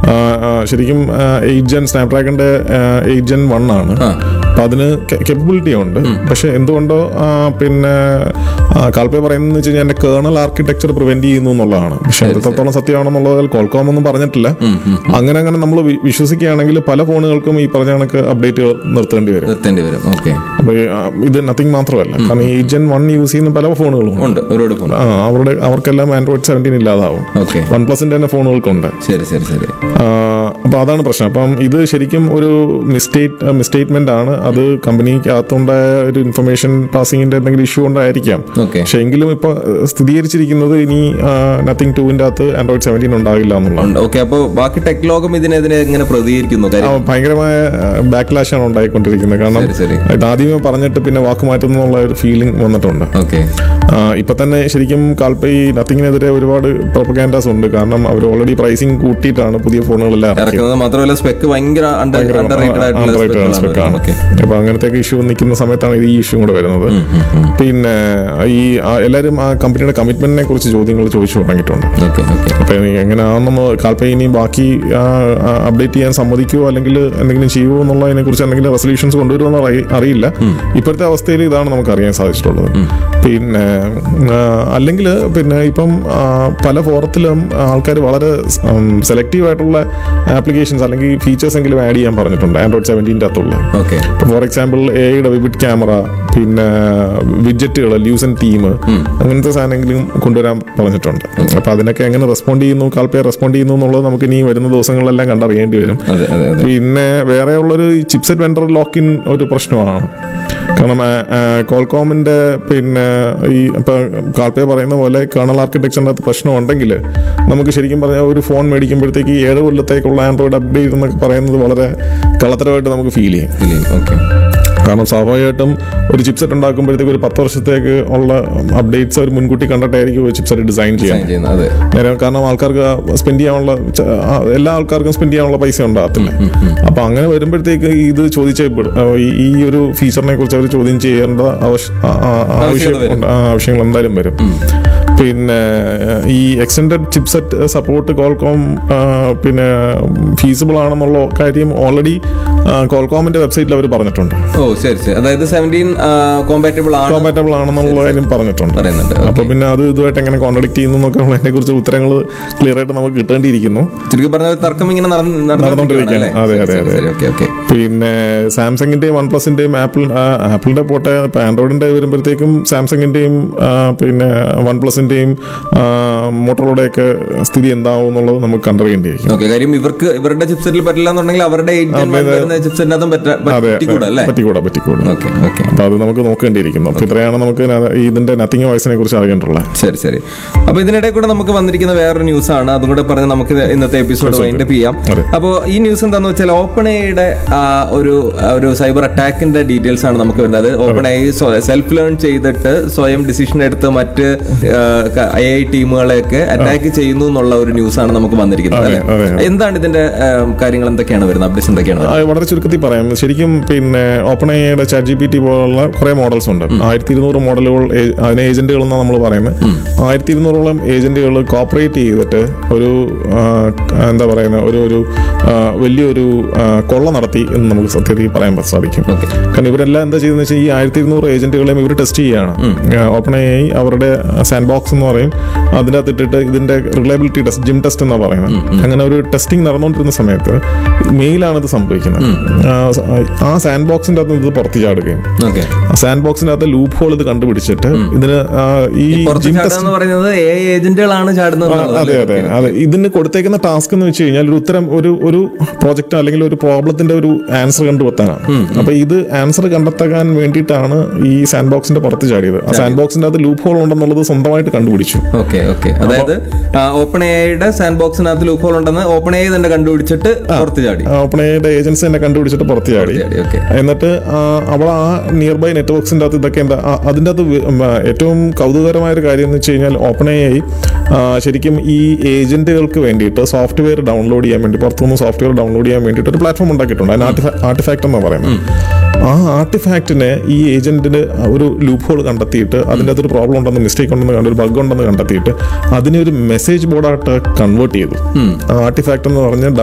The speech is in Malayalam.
ആ, ആ, ശരിക്കും എയ്റ്റ് ജെൻ സ്നാപ്ഡ്രാഗണിന്റെ എയ്റ്റ് ജെൻ വൺ ആണ് ആ. അപ്പൊ അതിന് കെപ്പബിലിറ്റി ഉണ്ട് പക്ഷെ എന്തുകൊണ്ടോ ആ, പിന്നെ കാൽപ്പേ പറയുന്നത് വെച്ച് കഴിഞ്ഞാൽ എന്റെ കേണൽ ആർക്കിടെക്ചർ പ്രിവെന്റ് ചെയ്യുന്നു എന്നുള്ളതാണ് പക്ഷെ എത്രത്തോളം സത്യമാണെന്നുള്ളത് കോൾകോം ഒന്നും പറഞ്ഞിട്ടില്ല അങ്ങനെ അങ്ങനെ നമ്മൾ വിശ്വസിക്കുകയാണെങ്കിൽ പല ഫോണുകൾക്കും ഈ പറഞ്ഞ കണക്ക് അപ്ഡേറ്റുകൾ നിർത്തേണ്ടി വരും നിർത്തേണ്ടി വരും ഓക്കെ അപ്പൊ ഈ, ആ, ഇത് നത്തിങ് മാത്രമല്ല കാരണം ഈ ജെൻ വൺ യൂസ് ചെയ്യുന്ന പല ഫോണുകളും ഉണ്ട്. ഉണ്ട് ഒരുപാട് ഫോൺ ആ, അവരുടെ അവർക്കെല്ലാം ആൻഡ്രോയിഡ് സെവൻറ്റീൻ ഇല്ലാതാവും ഓക്കെ വൺ പ്ലസിന്റെ തന്നെ ഫോണുകൾക്കുണ്ട് ശരി ശരി ശരി ആ, അപ്പൊ അതാണ് പ്രശ്നം അപ്പം ഇത് ശരിക്കും ഒരു മിസ്റ്റേറ്റ് മിസ്റ്റേറ്റ്മെന്റ് ആണ് അത് കമ്പനിക്കകത്തുണ്ടായ ഒരു ഇൻഫർമേഷൻ പാസിംഗിന്റെ എന്തെങ്കിലും ഇഷ്യൂ കൊണ്ടായിരിക്കാം ഓക്കെ പക്ഷെ എങ്കിലും ഇപ്പൊ ഏഹ്, സ്ഥിരീകരിച്ചിരിക്കുന്നത് ഇനി നത്തിങ് ടുവിന്റെ അകത്ത് ആൻഡ്രോയിഡ് സെവൻറ്റീൻ ഉണ്ടാകില്ല എന്നുള്ളതാണ് ഉണ്ട് ഓക്കെ അപ്പോൾ ബാക്കി ടെക് ലോകം ഇതിനെതിരെ എങ്ങനെ പ്രതികരിക്കുന്നു ആ, കാര്യം ഭയങ്കരമായ ബാക്ക്ലാഷ് ആണ് ഉണ്ടായിക്കൊണ്ടിരിക്കുന്നത് കാരണം ശരി ശരി ഇത് ആദ്യമേ പറഞ്ഞിട്ട് പിന്നെ വാക്ക് മാറ്റുന്നുള്ള ഒരു ഫീലിംഗ് വന്നിട്ടുണ്ട് ഓക്കെ ആ, ഇപ്പൊ തന്നെ ശരിക്കും കാൽപ്പ ഈ നത്തിങ്ങിനെതിരെ ഒരുപാട് പ്രൊപ്പഗാൻഡാസ് ഉണ്ട് കാരണം അവർ ഓൾറെഡി പ്രൈസിങ് കൂട്ടിയിട്ടാണ് പുതിയ ഫോണുകളെല്ലാം ഇറക്കിയത് ഇറക്കുന്നത് മാത്രമല്ല സ്പെക്ക് ഭയങ്കര അണ്ടർ റേറ്റഡ് ആയിട്ടുള്ള Underrated spec ആണ്. ഓക്കെ അപ്പൊ അങ്ങനത്തെ ഇഷ്യൂ നിൽക്കുന്ന സമയത്താണ് ഈ ഇഷ്യൂ കൂടെ വരുന്നത് പിന്നെ ഈ ആ, എല്ലാവരും ആ കമ്പനിയുടെ കമ്മിറ്റ്മെന്റിനെ കുറിച്ച് ചോദ്യങ്ങൾ ചോദിച്ചു തുടങ്ങിയിട്ടുണ്ട് ഓക്കെ ഓക്കെ അപ്പൊ എങ്ങനെയാണെന്ന് കാൽപ്പ ഇനി ബാക്കി അപ്ഡേറ്റ് ചെയ്യാൻ സമ്മതിക്കുമോ അല്ലെങ്കിൽ എന്തെങ്കിലും ചെയ്യുമോ എന്നുള്ളതിനെ കുറിച്ച് എന്തെങ്കിലും റെസൊല്യൂഷൻസ് കൊണ്ടുവരുമെന്ന് അറി- അറിയില്ല ഇപ്പോഴത്തെ അവസ്ഥയിൽ ഇതാണ് നമുക്ക് അറിയാൻ സാധിച്ചിട്ടുള്ളത് പിന്നെ അല്ലെങ്കിൽ പിന്നെ ഇപ്പം ആ, പല ഫോറത്തിലും ആൾക്കാർ വളരെ സെലക്റ്റീവ് ആയിട്ടുള്ള ആപ്ലിക്കേഷൻസ് അല്ലെങ്കിൽ ഫീച്ചേഴ്സ് എങ്കിലും ആഡ് ചെയ്യാൻ പറഞ്ഞിട്ടുണ്ട് ആൻഡ്രോയിഡ് സെവൻറ്റീൻ്റെ അകത്തുള്ള ഓക്കെ ഫോർ എക്സാമ്പിൾ എയുടെ വിവിഡ് ക്യാമറ പിന്നെ വിഡ്ജറ്റുകൾ ലൂസൻ തീം അങ്ങനത്തെ സാധനങ്ങളും കൊണ്ടുവരാൻ പറഞ്ഞിട്ടുണ്ട് അപ്പൊ അതിനൊക്കെ എങ്ങനെ റെസ്പോണ്ട് ചെയ്യുന്നു കാൽപ്പേ റെസ്പോണ്ട് ചെയ്യുന്നു എന്നുള്ളത് നമുക്ക് ഇനി വരുന്ന ദിവസങ്ങളിലെല്ലാം കണ്ടറിയേണ്ടി വരും അതെ അതെ അതെ പിന്നെ വേറെ ഉള്ളൊരു ചിപ്സെറ്റ് വെണ്ടർ ലോക്കിൻ ഒരു പ്രശ്നമാണ് കാരണം കോൾകോമിന്റെ പിന്നെ ഈ ഇപ്പൊ കാൽപ്പേ പറയുന്ന പോലെ കേണൽ ആർക്കിടെക്ചറിന്റെ അകത്ത് പ്രശ്നം ഉണ്ടെങ്കിൽ നമുക്ക് ശരിക്കും പറഞ്ഞാൽ ഒരു ഫോൺ മേടിക്കുമ്പോഴത്തേക്ക് ഈ ഏഴ് കൊല്ലത്തേക്കുള്ള ആൻഡ്രോയിഡ് അപ്ഡേറ്റ് എന്നൊക്കെ പറയുന്നത് വളരെ കളത്തരമായിട്ട് നമുക്ക് ഫീൽ ചെയ്യും ഓക്കെ കാരണം സ്വാഭാവികമായിട്ടും ഒരു ചിപ്സെറ്റ് ഉണ്ടാക്കുമ്പോഴത്തേക്ക് ഒരു പത്ത് വർഷത്തേക്ക് ഉള്ള അപ്ഡേറ്റ്സ് അവർ മുൻകൂട്ടി കണ്ടിട്ടായിരിക്കും ഒരു ചിപ്സെറ്റ് ഡിസൈൻ ചെയ്യാൻ ചെയ്യുന്നത് അതെ നേരെ കാരണം ആൾക്കാർക്ക് സ്പെൻഡ് ചെയ്യാനുള്ള ച- ആ, എല്ലാ ആൾക്കാർക്കും സ്പെൻഡ് ചെയ്യാനുള്ള പൈസ ഉണ്ടാകത്തില്ല അപ്പൊ അങ്ങനെ വരുമ്പോഴത്തേക്ക് ഇത് ചോദിച്ച ഈ ഒരു ഫീച്ചറിനെ കുറിച്ച് അവർ ചോദ്യം ചെയ്യേണ്ട ആവശ്യ- ആ- ആ- ആവശ്യം വരും. ഉണ്ട്. ആ, ആവശ്യങ്ങൾ എന്തായാലും വരും പിന്നെ ഈ എക്സ്റ്റൻഡഡ് ചിപ്സെറ്റ് സപ്പോർട്ട് കോൾകോം പിന്നെ ഫീസിബിൾ ആണെന്നുള്ള കാര്യം ഓൾറെഡി കോൾകോമിന്റെ വെബ്സൈറ്റിൽ അവർ പറഞ്ഞിട്ടുണ്ട് ഓ ശരി ശരി അതായത് സെവൻറ്റീൻ കോമ്പാറ്റബിൾ ആണ് കോമ്പാറ്റബിൾ ആണെന്നുള്ള കാര്യം പറഞ്ഞിട്ടുണ്ട് പറയുന്നുണ്ട് അപ്പൊ പിന്നെ അത് ഇതുമായിട്ട് എങ്ങനെ കോൺട്രഡിക്ട് ചെയ്യുന്നു എന്നൊക്കെ അതിനെ കുറിച്ച് ഉത്തരങ്ങൾ ക്ലിയർ ആയിട്ട് നമുക്ക് കിട്ടേണ്ടിയിരിക്കുന്നു ചുരുക്കി പറഞ്ഞ ഒരു തർക്കം ഇങ്ങനെ നടന്ന് നടന്നുകൊണ്ടിരിക്കുകയാണ്. അതെ, അതെ, അതെ. ഓക്കെ ഓക്കെ പിന്നെ സാംസങ്ങിന്റെയും വൺ പ്ലസിന്റെയും ആപ്പിൾ ആ, ആപ്പിളിന്റെ പോട്ടെ ഇപ്പൊ ആൻഡ്രോയിഡിന്റെ വരുമ്പോഴത്തേക്കും സാംസങ്ങിന്റെയും ആ, പിന്നെ വൺ പ്ലസിന്റെയും മോട്ടോറുടെയൊക്കെ സ്ഥിതി എന്താവും എന്നുള്ളത് നമുക്ക് കണ്ടറിയേണ്ടിയിരിക്കും ഓക്കെ കാര്യം ഇവർക്ക് ഇവരുടെ ചിപ്സെറ്റിൽ പറ്റില്ല എന്നുണ്ടെങ്കിൽ അവരുടെ ചിപ്സെറ്റിനകത്തും അതെ പറ്റിക്കൂടാ അല്ലേ പറ്റിക്കൂടാ പറ്റിക്കൂടാ ഓക്കെ ഓക്കെ അപ്പൊ അത് നമുക്ക് നോക്കേണ്ടിയിരിക്കുന്നു അപ്പൊ ഇത്രയാണ് നമുക്ക് ന- ഇതിന്റെ നത്തിങ് വോയിസിനെ കുറിച്ച് അറിയേണ്ടുള്ളത് ശരി ശരി അപ്പൊ ഇതിനിടെ കൂടെ നമുക്ക് വന്നിരിക്കുന്ന വേറൊരു ന്യൂസ് ആണ് അതും കൂടെ പറഞ്ഞ് നമുക്ക് ഇന്നത്തെ എപ്പിസോഡ് വൈൻഡപ്പ് ചെയ്യാം അതെ. അപ്പോൾ ഈ ന്യൂസ് എന്താന്ന് വെച്ചാൽ ഓപ്പൺ എയുടെ ഒരു ഒരു സൈബർ അറ്റാക്കിന്റെ ഡീറ്റെയിൽസ് ആണ് നമുക്ക് വരുന്നത് ഓപ്പൺ ഐ സെൽഫ് ലേൺ ചെയ്തിട്ട് സ്വയം ഡിസിഷൻ എടുത്ത് മറ്റ് ഐ ഐ ടീമുകളെയൊക്കെ അറ്റാക്ക് ചെയ്യുന്നു എന്നുള്ള ഒരു ന്യൂസ് ആണ് നമുക്ക് വന്നിരിക്കുന്നത് അതെ, അല്ലേ അതെ. എന്താണ് ഇതിന്റെ ആ, കാര്യങ്ങൾ എന്തൊക്കെയാണ് വരുന്നത് അപ്ഡേറ്റ്സ് എന്തൊക്കെയാണ് വരുന്നത്? ആ, വളരെ ചുരുക്കത്തിൽ പറയാം ശരിക്കും പിന്നെ ഓപ്പൺ ഐയുടെ ചാറ്റ് ജി പി ടി പോലുള്ള കുറെ മോഡൽസ് ഉണ്ട് ആയിരത്തി ഇരുന്നൂറ് മോഡലുകൾ ഏ- അതിന് ഏജന്റുകൾ എന്നാണ് നമ്മൾ പറയുന്നത് ആയിരത്തി ഇരുന്നൂറോളം ഏജന്റുകൾ കോപ്പറേറ്റ് ചെയ്തിട്ട് ഒരു ആ, എന്താ പറയുന്ന ഒരു ഒരു ആ, വലിയൊരു ആ, കൊള്ള നടത്തി എന്ന് നമുക്ക് സത്യത്തിൽ പറയാൻ സാധിക്കും Okay. കാരണം ഇവരെല്ലാം എന്താ ചെയ്യുന്നത് വെച്ചാൽ ഈ ആയിരത്തി ഇരുന്നൂറ് ഏജന്റുകളെയും ഇവർ ടെസ്റ്റ് ചെയ്യുകയാണ് ഓപ്പൺ ഐ അവരുടെ സാൻഡ് ബോക്സ് എന്ന് പറയും അതിൻ്റെ അകത്ത് ഇട്ടിട്ട് ഇതിന്റെ റിലയബിലിറ്റി ടെസ്റ്റ് ജിം ടെസ്റ്റ് എന്നാ പറയുന്നത് അങ്ങനെ ഒരു ടെസ്റ്റിംഗ് നടന്നുകൊണ്ടിരുന്ന സമയത്ത് മെയിലാണ് ഇത് സംഭവിക്കുന്നത് ആ, ആ സാൻഡ് ബോക്സിന്റെ അകത്ത് ഇത് പുറത്ത് ചാടുകയും ഓക്കെ സാൻഡ് ബോക്സിന്റെ അകത്ത് ലൂപ്പ് ഹോൾ ഇത് കണ്ടുപിടിച്ചിട്ട് ഇതിന് ആ, ഈ പുറത്ത് ജിം ചാടുക ടെസ്റ്റ് എന്ന് പറയുന്നത് എ ഏജന്റുകളാണ് ചാടുന്നത് ആ, അതെ അതെ അതെ ഇതിന് കൊടുത്തേക്കുന്ന ടാസ്ക് എന്ന് വെച്ച് കഴിഞ്ഞാൽ ഒരു ഉത്തരം ഒരു ഒരു പ്രോജക്റ്റ് അല്ലെങ്കിൽ ഒരു പ്രോബ്ലത്തിന്റെ ഒരു ആൻസർ കണ്ടുപെത്താനാണ് അപ്പൊ ഇത് ആൻസർ കണ്ടെത്താൻ വേണ്ടിയിട്ടാണ് ഈ സാൻഡ് ബോക്സിന്റെ പുറത്ത് ചാടിയത് ആ സാൻഡ് ബോക്സിന്റെ അകത്ത് ലൂപ്പ് ഹോൾ ഉണ്ടെന്നുള്ളത് സ്വന്തമായിട്ട് കണ്ടുപിടിച്ചു ഓക്കെ ഓക്കെ അതായത് ഓപ്പൺ എയുടെ സാൻഡ് ബോക്സിനകത്ത് ലൂപ്പ് ഹോൾ ഉണ്ടെന്ന് ഓപ്പൺ എ തന്നെ കണ്ടുപിടിച്ചിട്ട് പുറത്ത് ചാടി ഓപ്പൺ ഐയുടെ ഏജൻസി തന്നെ കണ്ടുപിടിച്ചിട്ട് പുറത്ത് ചാടി ഓക്കെ എന്നിട്ട് ആ, അവൾ ആ നിയർ ബൈ നെറ്റ്വർക്സിന്റെ അകത്ത് ഇതൊക്കെ എന്താ ആ, അതിന്റെ അകത്ത് വി- ഉം, ആ, ഏറ്റവും കൗതുകകരമായ ഒരു കാര്യം എന്ന് വെച്ച് കഴിഞ്ഞാൽ ഓപ്പൺ ഐ ശരിക്കും ഈ ഏജന്റുകൾക്ക് വേണ്ടിയിട്ട് സോഫ്റ്റ്വെയർ ഡൗൺലോഡ് ചെയ്യാൻ വേണ്ടി പുറത്തുനിന്ന് സോഫ്റ്റ്വെയർ ഡൗൺലോഡ് ചെയ്യാൻ വേണ്ടിയിട്ട് ഒരു പ്ലാറ്റ്ഫോം ഉണ്ടാക്കിയിട്ടുണ്ട് അതിന് ആർട്ടിഫാക്ട് എന്ന് പറയുന്നത് ആ ആർട്ടിഫാക്റ്റിനെ ഈ ഏജന്റിന് ഒരു ലൂപ്പ് ഹോൾ കണ്ടെത്തിയിട്ട് അതിൻ്റെ അകത്തൊരു പ്രോബ്ലം ഉണ്ടെന്ന് മിസ്റ്റേക്ക് ഉണ്ടെന്ന് കണ്ട് ഒരു ബഗ് ഉണ്ടെന്ന് കണ്ടെത്തിയിട്ട് അതിനെ ഒരു മെസ്സേജ് ബോർഡായിട്ട് കൺവേർട്ട് ചെയ്തു ആർട്ടിഫാക്ട് എന്ന് പറഞ്ഞ്